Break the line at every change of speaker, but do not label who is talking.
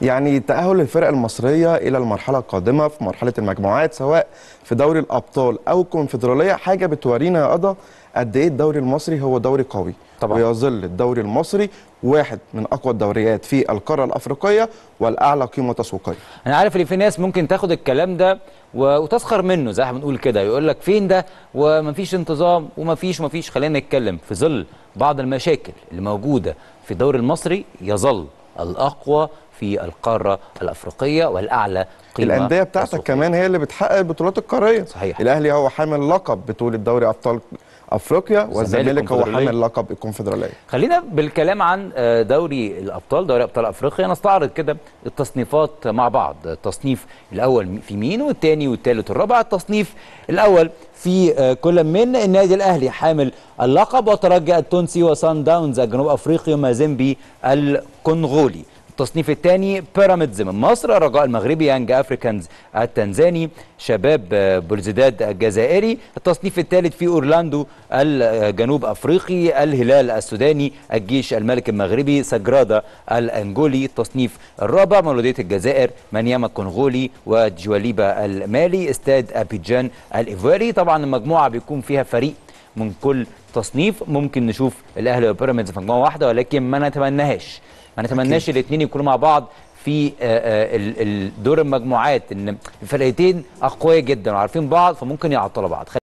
يعني تأهل الفرق المصرية إلى المرحلة القادمة في مرحلة المجموعات سواء في دوري الأبطال أو الكونفدرالية حاجة بتورينا يا قضا قد إيه الدوري المصري هو دوري قوي
طبعاً.
ويظل الدوري المصري واحد من أقوى الدوريات في القارة الأفريقية والأعلى قيمة تسويقية
انا عارف ان في ناس ممكن تاخد الكلام ده و- وتسخر منه زي ما بنقول كده يقول لك فين ده ومفيش انتظام ومفيش ومفيش خلينا نتكلم في ظل بعض المشاكل اللي موجوده في الدوري المصري يظل الاقوى في القاره الافريقيه والاعلى قيمه
الأندية بتاعتك
تسويقية.
كمان هي اللي بتحقق البطولات القارية
صحيح.
الأهلي هو حامل لقب بطولة دوري أبطال أفريقيا والزمالك هو
الكونفدرالية.
حامل لقب الكونفدرالية
خلينا بالكلام عن آه، دوري الابطال دوري ابطال افريقيا نستعرض كده التصنيفات مع بعض التصنيف الاول في مين والثاني والثالث والرابع التصنيف الاول في آه، كل من النادي الاهلي حامل اللقب وترجي التونسي وسان داونز الجنوب افريقي ومازيمبي الكونغولي التصنيف الثاني بيراميدز من مصر الرجاء المغربي يانج افريكانز التنزاني شباب آه، بولزداد الجزائري التصنيف الثالث في اورلاندو الجنوب افريقي الهلال السوداني الجيش الملك المغربي سجرادا الانجولي التصنيف الرابع مولوديه الجزائر منياما الكونغولي وجواليبا المالي استاد ابيجان الايفواري طبعا المجموعه بيكون فيها فريق من كل تصنيف ممكن نشوف الاهلي وبيراميدز في مجموعه واحده ولكن ما نتمناهاش ما نتمناش الاثنين يكونوا مع بعض في آه، آه، ال- ال- دور المجموعات ان الفرقتين اقوياء جدا وعارفين بعض فممكن يعطلوا بعض